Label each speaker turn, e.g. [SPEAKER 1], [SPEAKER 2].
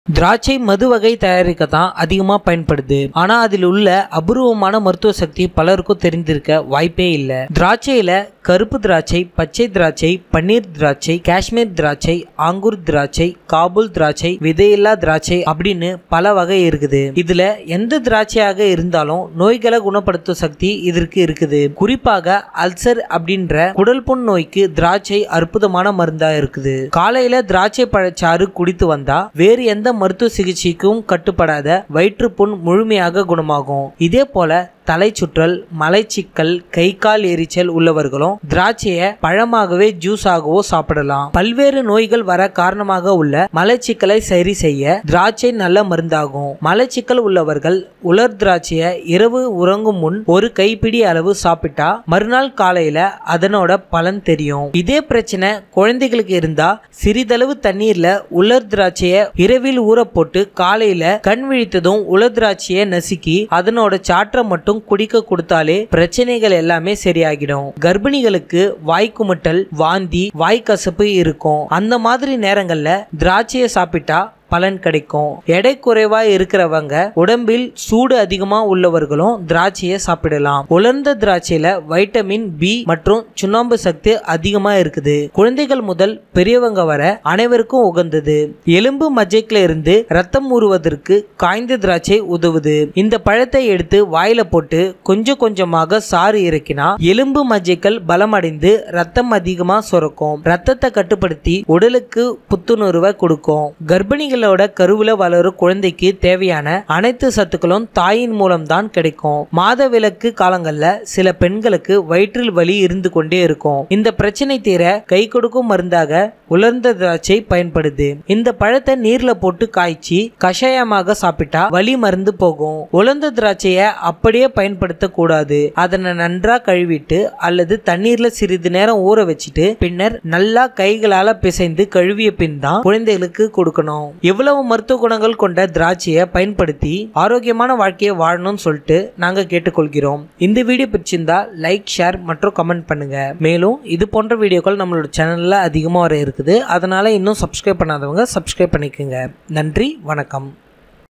[SPEAKER 1] திராட்சை மது வகை தயாரிக்க தான் அதிகமா பயன்படுது ஆனா அதில் உள்ள அபூர்வமான மருத்துவ சக்தி பலருக்கும் தெரிந்திருக்க வாய்ப்பே இல்லை திராட்சையில கருப்பு திராட்சை பச்சை திராட்சை பன்னீர் திராட்சை காஷ்மீர் திராட்சை ஆங்கூர் திராட்சை காபூல் திராட்சை விதையில்லா திராட்சை அப்படின்னு பல வகை இருக்குது இதுல எந்த திராட்சையாக இருந்தாலும் நோய்களை குணப்படுத்தும் சக்தி இதற்கு இருக்குது குறிப்பாக அல்சர் அப்படின்ற குடல் புண் நோய்க்கு திராட்சை அற்புதமான மருந்தா இருக்குது காலையில திராட்சை பழச்சாறு குடித்து வந்தா வேறு எந்த மருத்துவ சிகிச்சைக்கும் கட்டுப்படாத வயிற்றுப்புண் முழுமையாக குணமாகும் இதே போல தலை சுற்றல் மலைச்சிக்கல் கை கால் எரிச்சல் உள்ளவர்களும் திராட்சையை பழமாகவே ஜூஸ் ஆகவோ சாப்பிடலாம் பல்வேறு நோய்கள் வர காரணமாக உள்ள மலைச்சிக்கலை சரி செய்ய திராட்சை நல்ல மருந்தாகும் மலைச்சிக்கல் உள்ளவர்கள் உலர் திராட்சையை இரவு உறங்கும் முன் ஒரு கைப்பிடி அளவு சாப்பிட்டா மறுநாள் காலையில அதனோட பலன் தெரியும் இதே பிரச்சனை குழந்தைகளுக்கு இருந்தா சிறிதளவு தண்ணீர்ல உலர் திராட்சையை இரவில் ஊற போட்டு காலையில கண் விழித்ததும் உலர் திராட்சையை நசுக்கி அதனோட சாற்றை மட்டும் குடிக்க கொடுத்தாலே பிரச்சனைகள் எல்லாமே சரியாகிடும் கர்ப்பிணிகளுக்கு வாய் குமட்டல் வாந்தி வாய் கசப்பு இருக்கும் அந்த மாதிரி நேரங்கள்ல திராட்சையை சாப்பிட்டா பலன் கிடைக்கும் எடை குறைவா இருக்கிறவங்க உடம்பில் சூடு அதிகமா உள்ளவர்களும் திராட்சையை சாப்பிடலாம் உலர்ந்த திராட்சையில வைட்டமின் பி மற்றும் சுண்ணாம்பு சக்தி அதிகமா இருக்குது குழந்தைகள் முதல் பெரியவங்க வர அனைவருக்கும் உகந்தது எலும்பு மஜ்ஜைக்குல இருந்து ரத்தம் ஊறுவதற்கு காய்ந்த திராட்சை உதவுது இந்த பழத்தை எடுத்து வாயில போட்டு கொஞ்சம் கொஞ்சமாக சாறு இறக்கினா எலும்பு மஜ்ஜைகள் பலமடைந்து ரத்தம் அதிகமா சுரக்கும் ரத்தத்தை கட்டுப்படுத்தி உடலுக்கு புத்துணர்வை கொடுக்கும் கர்ப்பிணிகள் பெண்களோட கருவுல வளரும் குழந்தைக்கு தேவையான அனைத்து சத்துக்களும் தாயின் மூலம் தான் கிடைக்கும் மாதவிலக்கு காலங்கள்ல சில பெண்களுக்கு வயிற்றில் வலி இருந்து கொண்டே இருக்கும் இந்த பிரச்சனை தீர கை கொடுக்கும் மருந்தாக உலர்ந்த திராட்சை பயன்படுது இந்த பழத்தை நீர்ல போட்டு காய்ச்சி கஷாயமாக சாப்பிட்டா வலி மருந்து போகும் உலர்ந்த திராட்சையை அப்படியே பயன்படுத்த கூடாது அதனை நன்றா கழுவிட்டு அல்லது தண்ணீர்ல சிறிது நேரம் ஊற வச்சுட்டு பின்னர் நல்லா கைகளால பிசைந்து கழுவிய பின் தான் குழந்தைகளுக்கு கொடுக்கணும் எவ்வளவு மருத்துவ குணங்கள் கொண்ட திராட்சையை பயன்படுத்தி ஆரோக்கியமான வாழ்க்கையை வாழணும்னு சொல்லிட்டு நாங்க கேட்டுக்கொள்கிறோம் இந்த வீடியோ பிடிச்சிருந்தா லைக் ஷேர் மற்றும் கமெண்ட் பண்ணுங்க மேலும் இது போன்ற வீடியோக்கள் நம்மளோட சேனல்ல அதிகமாக வர இருக்குது அதனால இன்னும் சப்ஸ்கிரைப் பண்ணாதவங்க சப்ஸ்கிரைப் பண்ணிக்கோங்க நன்றி வணக்கம்